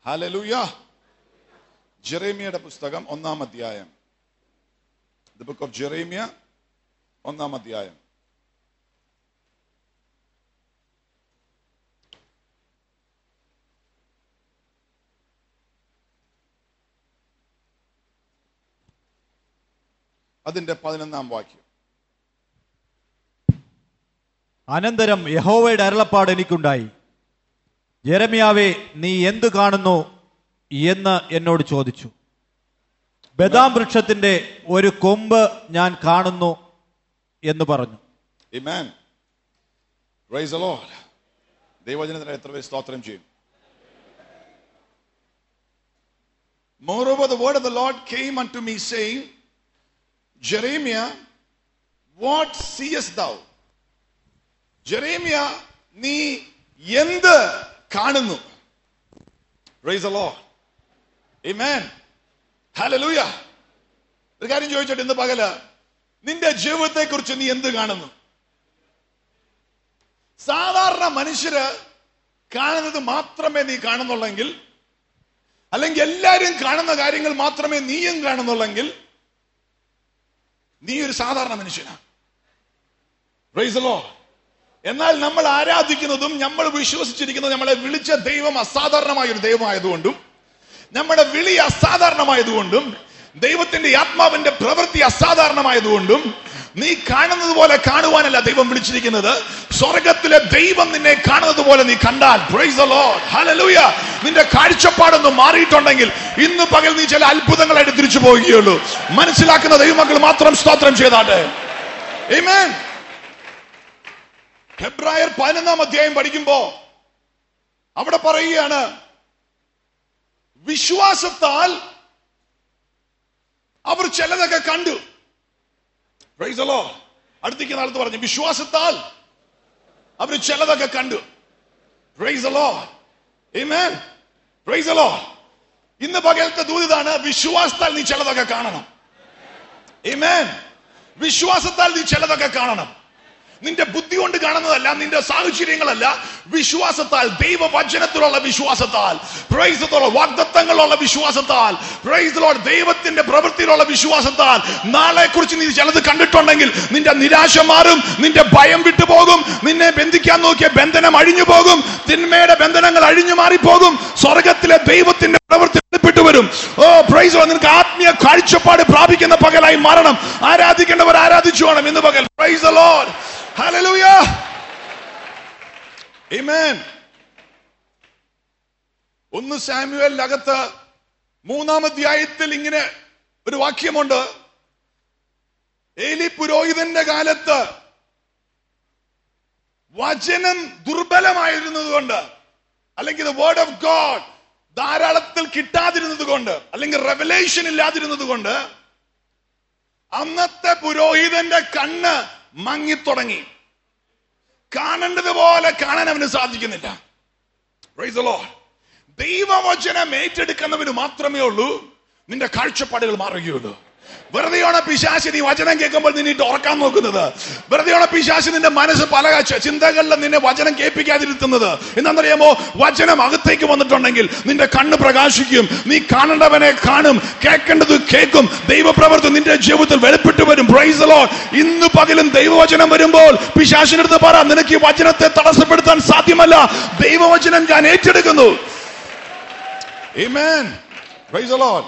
ഹലലൂയ ജെറേമിയയുടെ പുസ്തകം ഒന്നാം അധ്യായം ദ ബുക്ക് ഓഫ് ജെറേമിയ ഒന്നാം അധ്യായം അതിന്റെ പതിനൊന്നാം വാക്യം അനന്തരം യഹോവയുടെ അരുളപ്പാട് എനിക്കുണ്ടായി ജെരമിയാവേ നീ എന്തു കാണുന്നു എന്ന് എന്നോട് ചോദിച്ചു ബദാം വൃക്ഷത്തിന്റെ ഒരു കൊമ്പ് ഞാൻ കാണുന്നു എന്ന് പറഞ്ഞു Amen. Praise the Lord. ദൈവജനത്തിന് എത്ര പേര് സ്തോത്രം ചെയ്യും Moreover, the word of the Lord came unto me, saying, Jeremiah, what seest thou? Jeremiah നീ എന്ത് കാണുന്നു Praise the Lord. Amen. Hallelujah. ഒരു കാര്യം ചോദിച്ചോട്ടെ ഇന്ന് പകല് നിന്റെ ജീവിതത്തെ കുറിച്ച് നീ എന്ത് കാണുന്നു സാധാരണ മനുഷ്യര് കാണുന്നത് മാത്രമേ നീ കാണുന്നുള്ളെങ്കിൽ അല്ലെങ്കിൽ എല്ലാവരും കാണുന്ന കാര്യങ്ങൾ മാത്രമേ നീയും കാണുന്നുള്ളെങ്കിൽ നീ ഒരു സാധാരണ മനുഷ്യനാണ് Praise the Lord. എന്നാൽ നമ്മൾ ആരാധിക്കുന്നതും നമ്മൾ വിശ്വസിച്ചിരിക്കുന്നതും നമ്മളെ വിളിച്ച ദൈവം അസാധാരണമായ ഒരു ദൈവമായതുകൊണ്ടും നമ്മുടെ വിളി അസാധാരണമായതുകൊണ്ടും ദൈവത്തിന്റെ ആത്മാവിന്റെ പ്രവൃത്തി അസാധാരണമായതുകൊണ്ടും നീ കാണുന്നത് പോലെ കാണുവാനല്ല ദൈവം വിളിച്ചിരിക്കുന്നത് സ്വർഗത്തിലെ ദൈവം നിന്നെ കാണുന്നത് പോലെ നീ കണ്ടാൽ praise the Lord. Hallelujah. നിന്റെ കാഴ്ചപ്പാടൊന്ന് മാറിയിട്ടുണ്ടെങ്കിൽ ഇന്ന് പകൽ നീ ചില അത്ഭുതങ്ങളായിട്ട് തിരിച്ചു പോവുകയുള്ളൂ മനസ്സിലാക്കുന്ന ദൈവമക്കൾ മാത്രം സ്തോത്രം ചെയ്താട്ടെ Amen. ഹെബ്രായർ പതിനൊന്നാം അധ്യായം പഠിക്കുമ്പോ അവിടെ പറയുകയാണ് വിശ്വാസത്താൽ അവർ ചിലതൊക്കെ കണ്ടു Praise the Lord. അടുത്തേക്ക് നാളത്ത് പറഞ്ഞു വിശ്വാസത്താൽ അവർ ചിലതൊക്കെ കണ്ടു Praise the Lord. Amen. Praise the Lord. ഇന്ന് പകലത്തെ ദൂതിതാണ് വിശ്വാസത്താൽ നീ ചിലതൊക്കെ കാണണം Amen. വിശ്വാസത്താൽ നീ ചിലതൊക്കെ കാണണം നിന്റെ ബുദ്ധി കൊണ്ട് കാണുന്നതല്ല നിന്റെ സാഹചര്യങ്ങളല്ല വിശ്വാസത്താൽ ദൈവവചനത്തിലുള്ള വിശ്വാസത്താൽ പ്രൈസത്തോളം വാഗ്ദത്തങ്ങളുള്ള വിശ്വാസത്താൽ പ്രൈസലോട് ദൈവത്തിന്റെ പ്രവൃത്തിയിലുള്ള വിശ്വാസത്താൽ നാളെ കുറിച്ച് നീ ചിലത് കണ്ടിട്ടുണ്ടെങ്കിൽ നിന്റെ നിരാശ മാറും നിന്റെ ഭയം വിട്ടുപോകും നിന്നെ ബന്ധിക്കാൻ നോക്കിയ ബന്ധനം അഴിഞ്ഞു പോകും തിന്മയുടെ ബന്ധനങ്ങൾ അഴിഞ്ഞു മാറിപ്പോകും സ്വർഗത്തിലെ ദൈവത്തിന്റെ പ്രവൃത്തി വെളിപ്പെട്ടു വരും ഓ പ്രൈസ് നിനക്ക് ആത്മീയ കാഴ്ചപ്പാട് പ്രാപിക്കുന്ന പകലായി മാറണം ആരാധിക്കേണ്ടവർ ആരാധിച്ചു വേണം ഇന്ന് പകൽ പ്രൈസ് ലോർഡ് ഹല്ലേലൂയ ആമേൻ ഒന്ന് സാമുവേലിനകത്ത് മൂന്നാം അധ്യായത്തിൽ ഇങ്ങനെ ഒരു വാക്യമുണ്ട് ഏലി പുരോഹിതന്റെ കാലത്ത് വചനം ദുർബലമായിരുന്നത് കൊണ്ട് അല്ലെങ്കിൽ വേർഡ് ഓഫ് ഗോഡ് ധാരാളത്തിൽ കിട്ടാതിരുന്നത് കൊണ്ട് അല്ലെങ്കിൽ റെവലേഷൻ ഇല്ലാതിരുന്നത് കൊണ്ട് അന്നത്തെ പുരോഹിതന്റെ കണ്ണ് മങ്ങിത്തുടങ്ങി കാണേണ്ടതുപോലെ കാണാൻ അവന് സാധിക്കുന്നില്ല Praise the Lord. ദൈവവചനം ഏറ്റെടുക്കുന്നവന് മാത്രമേ ഉള്ളൂ നിന്റെ കാഴ്ചപ്പാടുകൾ മാറുകയുള്ളൂ വെറുതെയാണ് പിശാശി നീ വചനം കേൾക്കുമ്പോൾ നിന്നിട്ട് ഉറക്കാൻ നോക്കുന്നത് വെറുതെയാണ് പിശാശി നിന്റെ മനസ്സ് പല ച- ചിന്തകളിലും നിന്നെ വചനം കേൾപ്പിക്കാതിരുത്തുന്നത് എന്താണെന്നറിയാമോ വചനം അകത്തേക്ക് വന്നിട്ടുണ്ടെങ്കിൽ നിന്റെ കണ്ണ് പ്രകാശിക്കും നീ കാണേണ്ടവനെ കാണും കേൾക്കേണ്ടത് കേൾക്കും ദൈവപ്രവർത്തി നിന്റെ ജീവിതത്തിൽ വെളിപ്പെട്ടു വരും പ്രൈസ് ലോ ഇന്ന് പകലും ദൈവവചനം വരുമ്പോൾ പിശാശിന്റെ അടുത്ത് പറ നിനക്ക് ഈ വചനത്തെ തടസ്സപ്പെടുത്താൻ സാധ്യമല്ല ദൈവവചനം ഞാൻ ഏറ്റെടുക്കുന്നു Amen. Praise the Lord.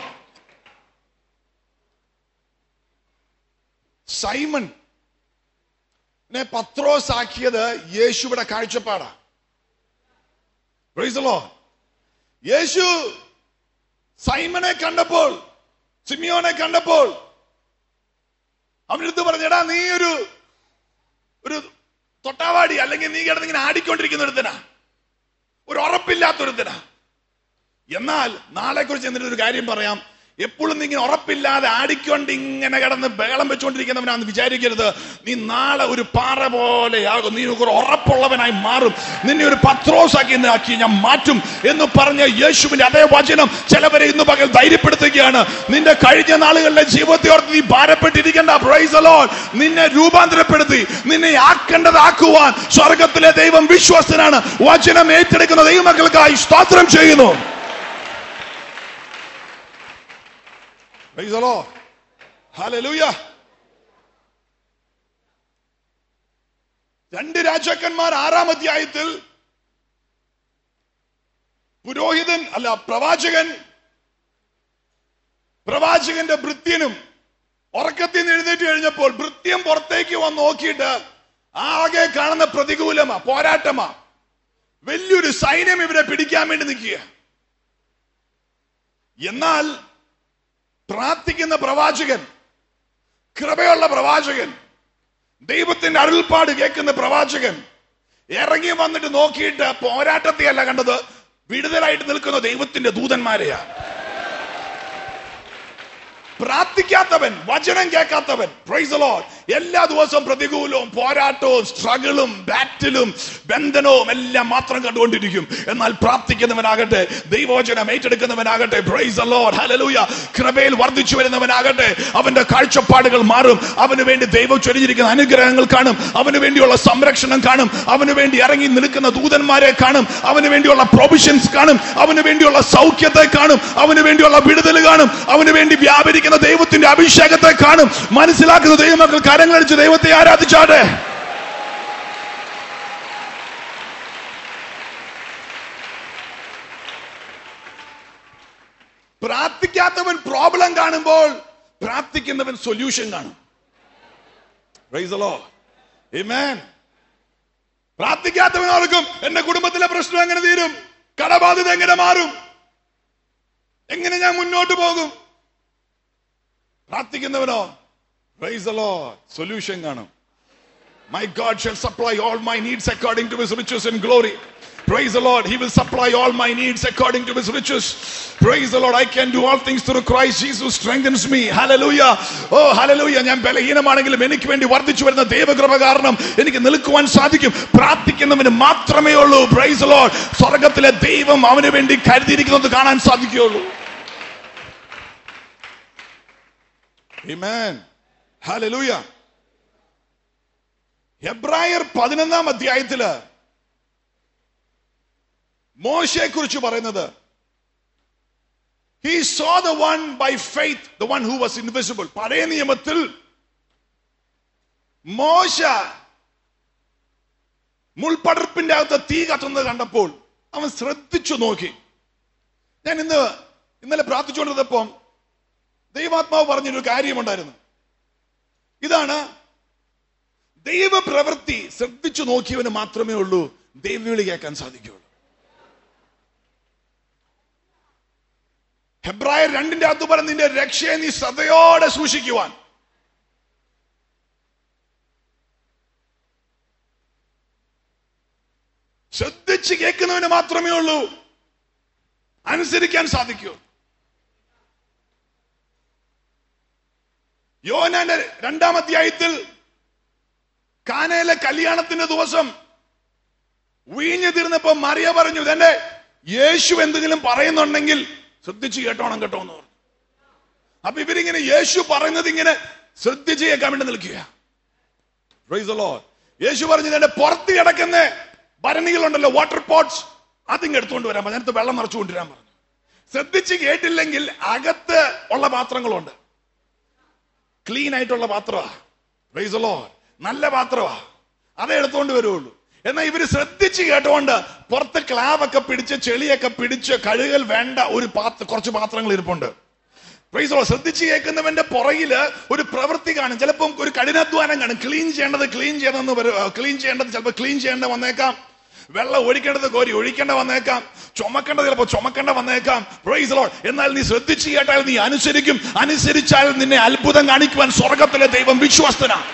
Simon നെ പത്രോസ് ആക്കിയത് യേശുവിടെ കാഴ്ചപ്പാടാ Praise the Lord. യേശു സൈമനെ കണ്ടപ്പോൾ സിമിയോനെ കണ്ടപ്പോൾ അവനെടുത്ത് പറഞ്ഞടാ നീ ഒരു ഒരു തൊട്ടാവാടി അല്ലെങ്കിൽ നീ കിടന്നിങ്ങനെ ആടിക്കൊണ്ടിരിക്കുന്ന ഒരുത്തനാ ഒരു ഉറപ്പില്ലാത്തൊരുത്തനാ എന്നാൽ നാളെ കുറിച്ച് എന്നിട്ട് ഒരു കാര്യം പറയാം എപ്പോഴും നീ ഇങ്ങനെ ഉറപ്പില്ലാതെ ആടിക്കൊണ്ട് ഇങ്ങനെ കിടന്ന് ബഹളം വെച്ചുകൊണ്ടിരിക്കുന്നവനാന്ന് വിചാരിക്കരുത് നീ നാളെ ഒരു പാറ പോലെയാകും നീ ഒരു ഉറപ്പുള്ളവനായി മാറും നിന്നെ ഒരു പത്രോസാക്കി ഇന്ന് ആക്കി ഞാൻ മാറ്റും എന്ന് പറഞ്ഞ യേശുവിന്റെ അതേ വചനം ചിലവരെ ഇന്ന് പകൽ ധൈര്യപ്പെടുത്തുകയാണ് നിന്റെ കഴിഞ്ഞ നാളുകളിലെ ജീവിതത്തെ ഓർത്ത് നീ ഭാരപ്പെട്ടിരിക്കേണ്ട പ്രൈസ് ലോൺ നിന്നെ രൂപാന്തരപ്പെടുത്തി നിന്നെ ആക്കേണ്ടതാക്കുവാൻ സ്വർഗത്തിലെ ദൈവം വിശ്വസ്തനാണ് വചനം ഏറ്റെടുക്കുന്ന ദൈവമക്കൾക്കായി സ്തോത്രം ചെയ്യുന്നു Praise the Lord. Hallelujah. രണ്ട് രാജാക്കന്മാർ ആറാം അധ്യായത്തിൽ പുരോഹിതൻ അല്ല പ്രവാചകൻ പ്രവാചകന്റെ ഭൃത്യനും ഉറക്കത്തിൽ നിന്ന് എഴുന്നേറ്റ് കഴിഞ്ഞപ്പോൾ ഭൃത്യം പുറത്തേക്ക് വന്ന് നോക്കിയിട്ട് ആകെ കാണുന്ന പ്രതികൂലമാ പോരാട്ടമാ വലിയൊരു സൈന്യം ഇവരെ പിടിക്കാൻ വേണ്ടി നിൽക്കുക എന്നാൽ പ്രാർത്ഥിക്കുന്ന പ്രവാചകൻ കൃപയുള്ള പ്രവാചകൻ ദൈവത്തിന്റെ അരുൾപ്പാട് കേൾക്കുന്ന പ്രവാചകൻ ഇറങ്ങി വന്നിട്ട് നോക്കിയിട്ട് പോരാട്ടത്തെയല്ല കണ്ടത് വിടുതലായിട്ട് നിൽക്കുന്ന ദൈവത്തിന്റെ ദൂതന്മാരെയാ പ്രാർത്ഥിക്കാത്തവൻ വചനം കേൾക്കാത്തവൻ പ്രൈസ് ലോഡ് എല്ലാ ദിവസവും പ്രതികൂലവും പോരാട്ടവും സ്ട്രഗിളും ബാറ്റിലും ബന്ധനവും എല്ലാം മാത്രം കണ്ടുകൊണ്ടിരിക്കും എന്നാൽ പ്രാർത്ഥിക്കുന്നവനാകട്ടെ ദൈവവചനം ഏറ്റെടുക്കുന്നവനാകട്ടെ പ്രൈസ് ലോഡ് ഹലലൂയ കൃപയിൽ വർദ്ധിച്ചു വരുന്നവനാകട്ടെ അവന്റെ കാഴ്ചപ്പാടുകൾ മാറും അവന് വേണ്ടി ദൈവം ചൊരിഞ്ഞിരിക്കുന്ന അനുഗ്രഹങ്ങൾ കാണും അവന് വേണ്ടിയുള്ള സംരക്ഷണം കാണും അവന് വേണ്ടി ഇറങ്ങി നിൽക്കുന്ന ദൂതന്മാരെ കാണും അവന് വേണ്ടിയുള്ള പ്രൊവിഷൻസ് കാണും അവന് വേണ്ടിയുള്ള സൗഖ്യത്തെ കാണും അവന് വേണ്ടിയുള്ള വിടുതൽ കാണും അവന് വേണ്ടി വ്യാപരിക്കുന്ന ദൈവത്തിന്റെ അഭിഷേകത്തെ കാണും മനസ്സിലാക്കുന്ന ദൈവമക്കൾ കരങ്ങളടിച്ച് ദൈവത്തെ ആരാധിച്ചാട്ടെ പ്രാർത്ഥിക്കാത്തവൻ പ്രോബ്ലം കാണുമ്പോൾ പ്രാർത്ഥിക്കുന്നവൻ സൊല്യൂഷൻ കാണും Praise the Lord. Amen. പ്രാർത്ഥിക്കാത്തവൻ ഓർക്കും എന്റെ കുടുംബത്തിലെ പ്രശ്നം എങ്ങനെ തീരും കടബാധ്യത എങ്ങനെ മാറും എങ്ങനെ ഞാൻ മുന്നോട്ട് പോകും പ്രാർത്ഥിക്കുന്നവനോ പ്രൈസ് the Lord. സൊല്യൂഷൻ കാണും My God shall supply all my needs according to his riches and glory. Praise the Lord. He will supply all my needs according to his riches. Praise the Lord. I can do all things through Christ Jesus who strengthens me. Hallelujah. Oh, hallelujah. ഞാൻ ബലഹീനമാണെങ്കിലും എനിക്ക് വേണ്ടി വർദ്ധിച്ചു വരുന്ന ദൈവകൃപ കാരണം എനിക്ക് നിൽക്കുവാൻ സാധിക്കും പ്രാർത്ഥിക്കുന്നവന് മാത്രമേ ഉള്ളൂ പ്രൈസ് ലോഡ് സ്വർഗത്തിലെ ദൈവം അവന് വേണ്ടി കരുതിയിരിക്കുന്നത് കാണാൻ സാധിക്കുകയുള്ളൂ Amen. Hallelujah. ഹെബ്രായർ പതിനൊന്നാം അധ്യായത്തില് മോശയെ കുറിച്ച് പറയുന്നത് he saw the one by faith the one who was invisible പഴയ നിയമത്തിൽ മോശ മുൾപടർപ്പിന്റെ അകത്ത് തീ കത്തുന്നത് കണ്ടപ്പോൾ അവൻ ശ്രദ്ധിച്ചു നോക്കി ഞാൻ ഇന്ന് ഇന്നലെ പ്രാർത്ഥിച്ചുകൊണ്ടിരുന്നപ്പം ദൈവാത്മാവ് പറഞ്ഞൊരു കാര്യമുണ്ടായിരുന്നു ഇതാണ് ദൈവപ്രവൃത്തി ശ്രദ്ധിച്ചു നോക്കിയവന് മാത്രമേ ഉള്ളൂ ദൈവവിളി കേൾക്കാൻ സാധിക്കുകയുള്ളൂ ഹെബ്രായർ രണ്ടിന്റെ അകത്ത് പറഞ്ഞ നിന്റെ രക്ഷയെ നീ ശ്രദ്ധയോടെ സൂക്ഷിക്കുവാൻ ശ്രദ്ധിച്ച് കേൾക്കുന്നവന് മാത്രമേ ഉള്ളൂ അനുസരിക്കാൻ സാധിക്കൂ യോനാന്റെ രണ്ടാം അധ്യായത്തിൽ കാനയിലെ കല്യാണത്തിന്റെ ദിവസം വീഞ്ഞു തീർന്നപ്പോ മറിയ പറഞ്ഞു ഇതെന്നെ യേശു എന്തെങ്കിലും പറയുന്നുണ്ടെങ്കിൽ ശ്രദ്ധിച്ച് കേട്ടോണം കേട്ടോ എന്ന് പറഞ്ഞു അപ്പൊ ഇവരിങ്ങനെ യേശു പറയുന്നത് ഇങ്ങനെ ശ്രദ്ധിച്ച് കേൾക്കാൻ വേണ്ടി നിൽക്കുക Praise the Lord. യേശു പറഞ്ഞു എന്റെ പുറത്ത് കിടക്കുന്ന ഭരണികളുണ്ടല്ലോ വാട്ടർ പോട്ട്സ് അതിങ്ങ് എടുത്തുകൊണ്ട് വരാൻ പറഞ്ഞു അതിനകത്ത് വെള്ളം നിറച്ചു കൊണ്ടുവരാൻ പറഞ്ഞു ശ്രദ്ധിച്ച് കേട്ടില്ലെങ്കിൽ അകത്ത് ഉള്ള പാത്രങ്ങളുണ്ട് ക്ലീൻ ആയിട്ടുള്ള പാത്രമാ Praise the Lord. നല്ല പാത്രമാ അതേ എടുത്തുകൊണ്ട് വരുള്ളൂ എന്നാൽ ഇവര് ശ്രദ്ധിച്ച് കേട്ടുകൊണ്ട് പുറത്ത് ക്ലാവൊക്കെ പിടിച്ച് ചെളിയൊക്കെ പിടിച്ച് കഴുകൽ വേണ്ട ഒരു പാത്ര കുറച്ച് പാത്രങ്ങൾ ഇരിപ്പുണ്ട് Praise the Lord. ശ്രദ്ധിച്ച് കേൾക്കുന്നവന്റെ പുറകില് ഒരു പ്രവൃത്തി കാണും ചിലപ്പം ഒരു കഠിനാധ്വാനം കാണും ക്ലീൻ ചെയ്യേണ്ടത് ക്ലീൻ ചെയ്യണമെന്ന് ക്ലീൻ ചെയ്യേണ്ടത് ചിലപ്പോൾ ക്ലീൻ ചെയ്യേണ്ട വന്നേക്കാം വെള്ളം ഒഴിക്കേണ്ടത് കോരി ഒഴിക്കേണ്ട വന്നേക്കാം ചുമക്കേണ്ടത് ചിലപ്പോൾ ചുമക്കേണ്ട വന്നേക്കാം പ്രൈസ് ലോഡ് എന്നാൽ നീ ശ്രദ്ധിച്ച് കേട്ടാൽ നീ അനുസരിക്കും അനുസരിച്ചാൽ നിന്നെ അത്ഭുതം കാണിക്കുവാൻ സ്വർഗത്തിലെ ദൈവം വിശ്വസ്തനാണ്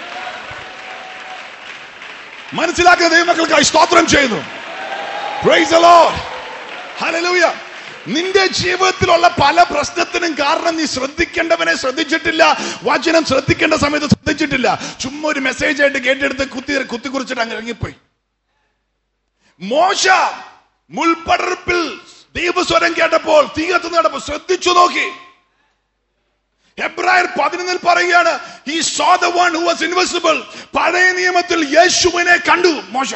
മനസ്സിലാക്കുന്ന ദൈവമക്കൾക്കായി സ്തോത്രം ചെയ്യുന്നു പ്രൈസ് the Lord. Hallelujah. നിന്റെ ജീവിതത്തിലുള്ള പല പ്രശ്നത്തിനും കാരണം നീ ശ്രദ്ധിക്കേണ്ടവനെ ശ്രദ്ധിച്ചിട്ടില്ല വചനം ശ്രദ്ധിക്കേണ്ട സമയത്ത് ശ്രദ്ധിച്ചിട്ടില്ല ചുമ്മാ ഒരു മെസ്സേജ് ആയിട്ട് കേട്ടെടുത്ത് കുത്തി കുത്തി കുറിച്ചിട്ട് അങ്ങ് ഇറങ്ങിപ്പോയി മോശ മുൾപടർപ്പിൽ ദൈവസ്വരം കേട്ടപ്പോൾ തീ കത്തുന്ന കേട്ടപ്പോൾ ശ്രദ്ധിച്ചു നോക്കി ഹെബ്രായർ പതിനൊന്നിൽ പറയുകയാണ് ഈ saw the one who was invisible പഴയ നിയമത്തിൽ യേശുവിനെ കണ്ടു മോശ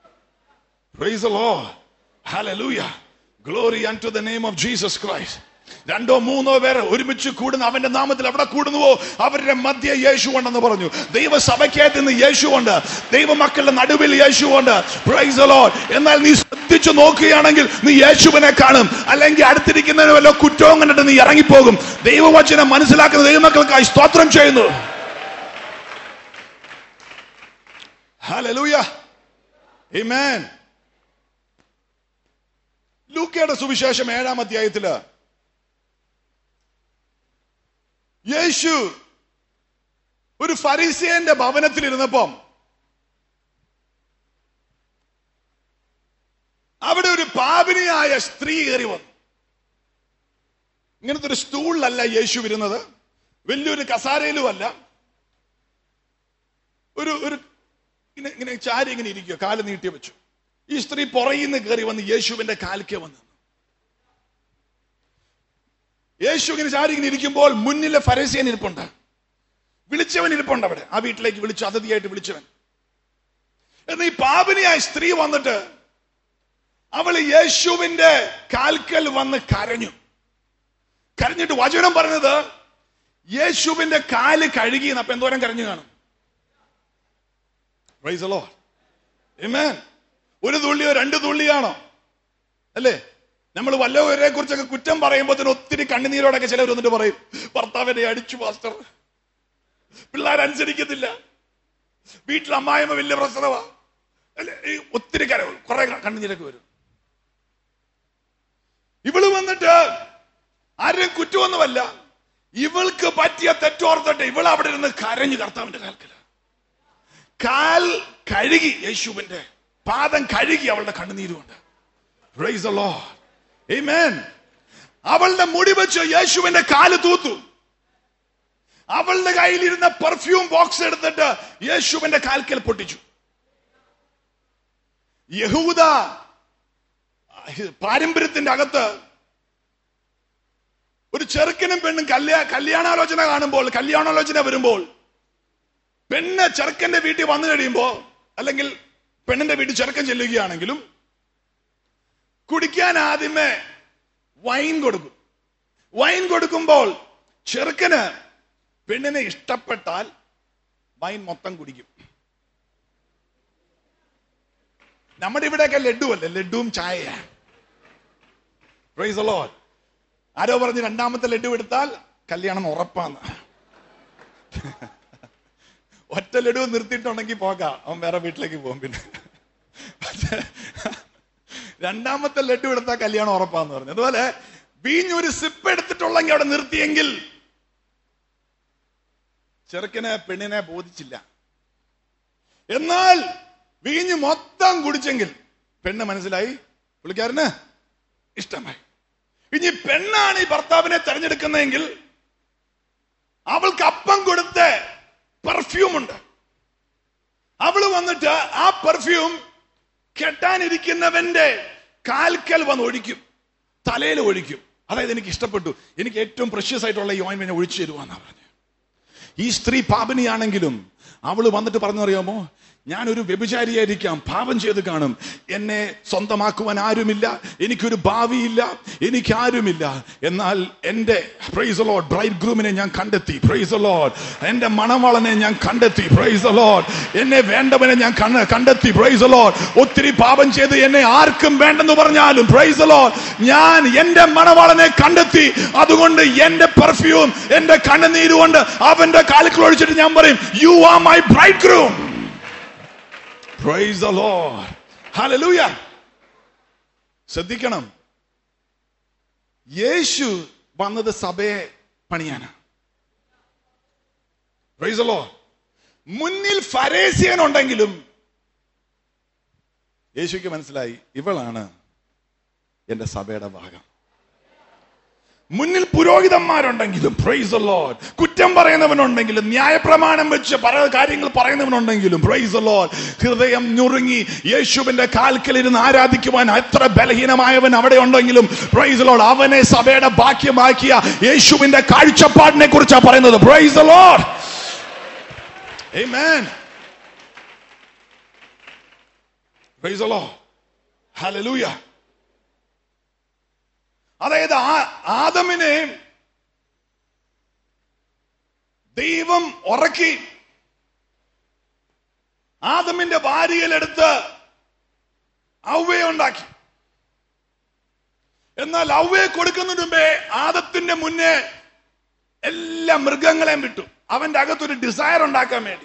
Praise the Lord. Hallelujah. Glory unto the name of Jesus Christ. രണ്ടോ മൂന്നോ പേർ ഒരുമിച്ച് കൂടുന്ന അവന്റെ നാമത്തിൽ എവിടെ കൂടുന്നുവോ അവരുടെ മധ്യ യേശു ഉണ്ടെന്ന് പറഞ്ഞു ദൈവസഭയ്ക്കകത്ത് നിന്ന് യേശു ഉണ്ട് ദൈവമക്കളുടെ നടുവിൽ യേശു ഉണ്ട് Praise the Lord. എന്നാൽ നീ ശ്രദ്ധിച്ചു നോക്കുകയാണെങ്കിൽ നീ യേശുവിനെ കാണും അല്ലെങ്കിൽ അടുത്തിരിക്കുന്നതിന് വല്ല കുറ്റവും കണ്ടിട്ട് നീ ഇറങ്ങിപ്പോകും ദൈവവചനം മനസ്സിലാക്കുന്ന ദൈവമക്കൾക്കായി സ്തോത്രം ചെയ്യുന്നു Hallelujah. Amen. ലൂക്കയുടെ സുവിശേഷം ഏഴാം അധ്യായത്തില് യേശു ഒരു ഫരീസിയന്റെ ഭവനത്തിൽ ഇരുന്നപ്പം അവിടെ ഒരു പാപിനിയായ സ്ത്രീ കയറി വന്നു ഇങ്ങനത്തെ ഒരു സ്റ്റൂളിലല്ല യേശു ഇരുന്നത് വലിയൊരു കസാരയിലും അല്ല ഒരു ഒരു ഇങ്ങനെ ഇങ്ങനെ ചാരി ഇങ്ങനെ ഇരിക്കുക കാല് നീട്ടി വെച്ചു ഈ സ്ത്രീ പുറയിൽ നിന്ന് കയറി വന്ന് യേശുവിന്റെ കാലിക്ക് വന്നു യേശു ഇങ്ങനെ ചാരി ഇങ്ങനെ ഇരിക്കുമ്പോൾ മുന്നിലെ ഫരസിയൻ ഇരിപ്പുണ്ട് വിളിച്ചവൻ ഇരിപ്പുണ്ട് അവിടെ ആ വീട്ടിലേക്ക് വിളിച്ചു അതിഥിയായിട്ട് വിളിച്ചവൻ എന്നാൽ ഈ പാപിനിയായ സ്ത്രീ വന്നിട്ട് അവൾ യേശുവിന്റെ കാൽക്കൽ വന്ന് കരഞ്ഞു കരഞ്ഞിട്ട് വചനം പറഞ്ഞത് യേശുവിന്റെ കാല് കഴുകി അപ്പൊ എന്തോരം കരഞ്ഞു കാണും Praise the Lord. Amen. ഒരു തുള്ളിയോ രണ്ട് തുള്ളിയാണോ അല്ലേ നമ്മൾ വല്ലവരെ കുറിച്ചൊക്കെ കുറ്റം പറയുമ്പോൾ തന്നെ ഒത്തിരി കണ്ണുനീരോടൊക്കെ ചിലർ വന്നിട്ട് പറയും ഭർത്താവിനെ അടിച്ചു മാസ്റ്റർ പിള്ളേരനുസരിക്കത്തില്ല വീട്ടിൽ അമ്മായിമ്മ വലിയ പ്രശ്നമാ അല്ലേ ഈ ഒത്തിരി കര കുറെ കണ്ണുനീരൊക്കെ വരും ഇവള് വന്നിട്ട് ആരും കുറ്റമൊന്നുമല്ല ഇവൾക്ക് പറ്റിയ തെറ്റോർത്തിട്ട് ഇവൾ അവിടെ ഇരുന്ന് കരഞ്ഞു കർത്താവിന്റെ കാൽക്കല കാൽ കഴുകി യേശുവിന്റെ പാദം കഴുകി അവളുടെ കണ്ണുനീരുമുണ്ട് Praise the Lord. Amen. അവളുടെ മുടി വെച്ച് യേശുവിന്റെ കാല് തൂത്തു അവളുടെ കയ്യിലിരുന്ന പെർഫ്യൂം ബോക്സ് എടുത്തിട്ട് യേശുവിന്റെ കാൽക്കൽ പൊട്ടിച്ചു യഹൂദ പാരമ്പര്യത്തിന്റെ അകത്ത് ഒരു ചെറുക്കനും പെണ്ണും കല്യാ കല്യാണാലോചന കാണുമ്പോൾ കല്യാണാലോചന വരുമ്പോൾ പെണ്ണ് ചെറുക്കന്റെ വീട്ടിൽ വന്നു കഴിയുമ്പോ അല്ലെങ്കിൽ പെണ്ണിന്റെ വീട്ടിൽ ചെറുക്കൻ ചെല്ലുകയാണെങ്കിലും കുടിക്കാൻ ആദ്യമേ വൈൻ കൊടുക്കും വൈൻ കൊടുക്കുമ്പോൾ ചെറുക്കന് പെണ്ണിനെ ഇഷ്ടപ്പെട്ടാൽ വൈൻ മൊത്തം കുടിക്കും നമ്മുടെ ഇവിടെയൊക്കെ ലഡു അല്ലേ ലഡുവും ചായയാണ് Praise the Lord. ആരോ പറഞ്ഞ് രണ്ടാമത്തെ ലഡു എടുത്താൽ കല്യാണം ഉറപ്പാന്ന് ഒറ്റ ലഡു നിർത്തിയിട്ടുണ്ടെങ്കിൽ പോകാം അവൻ വേറെ വീട്ടിലേക്ക് പോകും പിന്നെ പക്ഷേ, രണ്ടാമത്തെ ലഡു എടുത്താൽ കല്യാണം ഉറപ്പാന്ന് പറഞ്ഞു അതുപോലെ വീഞ്ഞൊരു സിപ്പ് എടുത്തിട്ടുള്ളെങ്കിൽ അവിടെ നിർത്തിയെങ്കിൽ ചെറുക്കനെ പെണ്ണിനെ ബോധിച്ചില്ല എന്നാൽ വീഞ്ഞ് മൊത്തം കുടിച്ചെങ്കിൽ പെണ്ണ് മനസ്സിലായി പുള്ളിക്കാരന് ഇഷ്ടമായി ഇനി പെണ്ണാണ് ഈ ഭർത്താവിനെ തെരഞ്ഞെടുക്കുന്നതെങ്കിൽ അവൾക്ക് അപ്പം കൊടുത്ത് പെർഫ്യൂം ഉണ്ട് അവള് വന്നിട്ട് ആ പെർഫ്യൂം കെട്ടാനിരിക്കുന്നവന്റെ കാൽക്കൽ വന്ന് ഒഴിക്കും തലയിൽ ഒഴിക്കും അതായത് എനിക്ക് ഇഷ്ടപ്പെട്ടു എനിക്ക് ഏറ്റവും പ്രഷ്യസ് ആയിട്ടുള്ള ഈ ഓയിൻമെന്റ് ഒഴിച്ചു തരുവാന്നാ പറഞ്ഞു ഈ സ്ത്രീ പാപനിയാണെങ്കിലും അവള് വന്നിട്ട് പറഞ്ഞറിയാമോ ഞാനൊരു വ്യഭിചാരിയായിരിക്കാം പാപം ചെയ്ത് കാണും എന്നെ സ്വന്തമാക്കുവാൻ ആരുമില്ല എനിക്കൊരു ഭാവിയില്ല എനിക്ക് ആരുമില്ല എന്നാൽ എന്റെ പ്രൈസ് ലോഡ് ബ്രൈഡ് ഗ്രൂമിനെ ഞാൻ കണ്ടെത്തി പ്രൈസ് ലോഡ് എന്റെ മണവാളനെ ഞാൻ കണ്ടെത്തി പ്രൈസ് ലോഡ് എന്നെ വേണ്ടവനെ ഞാൻ കണ്ണ് കണ്ടെത്തി പ്രൈസ് ലോഡ് ഒത്തിരി പാപം ചെയ്ത് എന്നെ ആർക്കും വേണ്ടെന്ന് പറഞ്ഞാലും പ്രൈസ് ലോഡ് ഞാൻ എന്റെ മണവാളനെ കണ്ടെത്തി അതുകൊണ്ട് എന്റെ പെർഫ്യൂം എന്റെ കണ്ണുനീരുകൊണ്ട് അവന്റെ കാലുകൾ ഒഴിച്ചിട്ട് ഞാൻ പറയും you are my bridegroom praise the lord hallelujah ശ്രദ്ധിക്കണം യേശു വന്നത് സഭയെ പണിയാനാ പ്രൈസ് ദ ലോർഡ് മുന്നിൽ ഫരേസിയൻ ഉണ്ടെങ്കിലും യേശുക്ക് മനസ്സിലായി ഇവളാണ് എന്റെ സഭയുടെ ഭാഗം മുന്നിൽ പുരോഹിതന്മാരുണ്ടെങ്കിലും പ്രൈസ് ലോഡ് കുറ്റം പറയുന്നവനുണ്ടെങ്കിലും ന്യായപ്രമാണം വെച്ച് പല കാര്യങ്ങൾ പറയുന്നവനുണ്ടെങ്കിലും പ്രൈസ് ലോഡ് ഹൃദയം ഞുറുങ്ങി യേശുവിന്റെ കാൽക്കലിരുന്ന് ആരാധിക്കുവാൻ എത്ര ബലഹീനമായവൻ അവിടെ ഉണ്ടെങ്കിലും പ്രൈസ് ലോഡ് അവനെ സഭയുടെ ബാക്യമാക്കിയ യേശുവിന്റെ കാഴ്ചപ്പാടിനെ കുറിച്ചാണ് പറയുന്നത് praise lord Amen. Praise the Lord. Hallelujah. അതായത് ആ- ആദമിനെ ദൈവം ഉറക്കി ആദമിന്റെ ഭാര്യയിലെടുത്ത് ഔവയെ ഉണ്ടാക്കി എന്നാൽ ഔവയെ കൊടുക്കുന്നതിന് മുമ്പേ ആദത്തിന്റെ മുന്നേ എല്ലാ മൃഗങ്ങളെയും വിട്ടു അവന്റെ അകത്തൊരു ഡിസയർ ഉണ്ടാക്കാൻ വേണ്ടി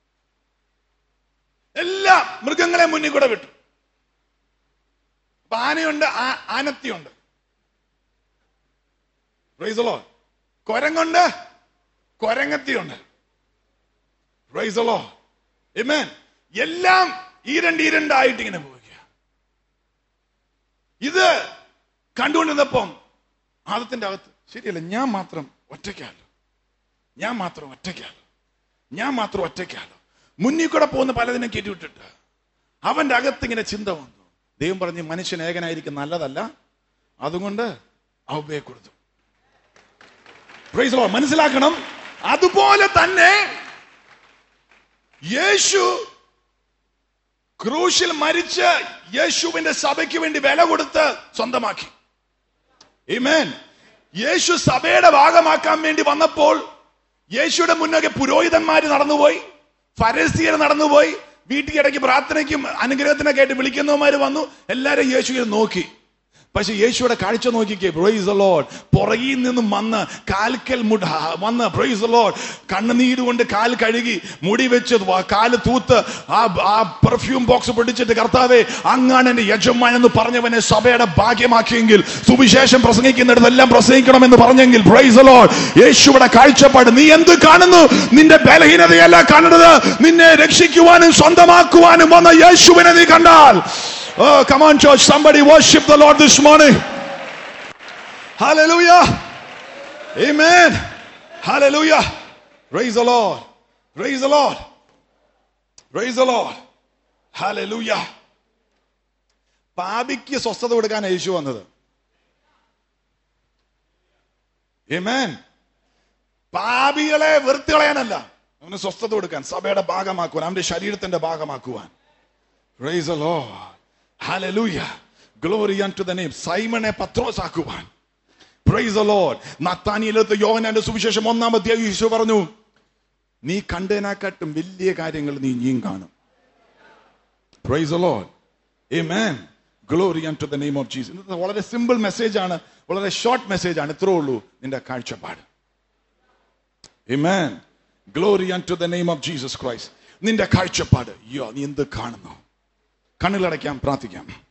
എല്ലാ മൃഗങ്ങളെയും മുന്നിൽ കൂടെ വിട്ടു അപ്പൊ ആനയുണ്ട് ആ- ആനത്തിയുണ്ട് Praise the Lord. കൊരങ്ങുണ്ട് കൊരങ്ങത്തിയുണ്ട് Praise the Lord. Amen. എല്ലാം ഈ രണ്ട് ഈ രണ്ടായിട്ട് ഇങ്ങനെ പോവുക ഇത് കണ്ടുകൊണ്ടിരുന്നപ്പം ആദത്തിന്റെ അകത്ത് ശരിയല്ല ഞാൻ മാത്രം ഒറ്റയ്ക്കാലോ ഞാൻ മാത്രം ഒറ്റയ്ക്കാലോ ഞാൻ മാത്രം ഒറ്റയ്ക്കാലോ മുന്നിൽ കൂടെ പോകുന്ന പലതിനും കയറ്റിവിട്ടിട്ട് അവന്റെ അകത്ത് ഇങ്ങനെ ചിന്ത വന്നു ദൈവം പറഞ്ഞ് മനുഷ്യൻ ഏകനായിരിക്കും നല്ലതല്ല അതുകൊണ്ട് അവയെ കൊടുത്തു Praise the Lord. മനസ്സിലാക്കണം അതുപോലെ തന്നെ യേശു ക്രൂശിൽ മരിച്ച് യേശുവിന്റെ സഭയ്ക്ക് വേണ്ടി വില കൊടുത്ത് സ്വന്തമാക്കി Amen. യേശു സഭയുടെ ഭാഗമാക്കാൻ വേണ്ടി വന്നപ്പോൾ യേശുയുടെ മുന്നൊക്കെ പുരോഹിതന്മാര് നടന്നുപോയി ഫരസീയർ നടന്നുപോയി വീട്ടിൽ ഇടയ്ക്ക് പ്രാർത്ഥനയ്ക്കും അനുഗ്രഹത്തിനൊക്കെ ആയിട്ട് വിളിക്കുന്നവന്മാര് വന്നു എല്ലാരും യേശു ഇങ്ങനെ നോക്കി പക്ഷെ യേശുയുടെ കാഴ്ച നോക്കിക്കേ പ്രൊയ്സ് ലോഡ് പുറകിൽ നിന്നും വന്ന് കാൽക്കൽ മുട വന്ന് പ്രൊയ്സ് ലോഡ് കണ്ണുനീര് കൊണ്ട് കാൽ കഴുകി മുടി വെച്ച് വ- കാല് തൂത്ത് ആ ആ പെർഫ്യൂം ബോക്സ് പിടിച്ചിട്ട് കർത്താവെ അങ്ങാണ് എന്റെ യജമാൻ എന്ന് പറഞ്ഞവനെ സഭയുടെ ഭാഗ്യമാക്കിയെങ്കിൽ സുവിശേഷം പ്രസംഗിക്കുന്നിടത്തെല്ലാം പ്രസംഗിക്കണമെന്ന് പറഞ്ഞെങ്കിൽ പ്രൈസ് ലോഡ് യേശുവിടെ കാഴ്ചപ്പാട് നീ എന്ത് കാണുന്നു നിന്റെ ബലഹീനതയല്ല കാണുന്നത് നിന്നെ രക്ഷിക്കുവാനും സ്വന്തമാക്കുവാനും വന്ന യേശുവിനെ നീ കണ്ടാൽ Oh, come on, church. Somebody worship the Lord this morning. Hallelujah. Amen. Hallelujah. Praise the Lord. Praise the Lord. Praise the Lord. Hallelujah. പാപിക്ക് സ്വസ്ഥത കൊടുക്കാൻ യേശു വന്നത് Amen. പാപികളെ വെറുത്ത് കളയാനല്ല അവന് സ്വസ്ഥത കൊടുക്കാൻ സഭയുടെ ഭാഗമാക്കുവാൻ അവന്റെ ശരീരത്തിന്റെ ഭാഗമാക്കുവാൻ Praise the Lord. Hallelujah. Glory unto the name. സൈമനെ Pathros ആക്കുവാൻ Praise the Lord. നത്താനിയിലത്തെ യോഹനാന്റെ സുവിശേഷം ഒന്നാമത്തെ യേശു പറഞ്ഞു നീ കണ്ടതിനെക്കാട്ടും വലിയ കാര്യങ്ങൾ നീ ഇനിയും കാണും Praise the Lord. Amen. Glory unto the name of Jesus. ഇത് വളരെ സിമ്പിൾ മെസ്സേജ് ആണ് വളരെ ഷോർട്ട് മെസ്സേജ് ആണ് ഇത്രേ ഉള്ളൂ നിന്റെ കാഴ്ചപ്പാട് Amen. Glory unto the name of Jesus Christ. നിന്റെ കാഴ്ചപ്പാട് അയ്യോ നീ എന്ത് കാണുന്നു കണ്ണുകളടയ്ക്കാം പ്രാർത്ഥിക്കാം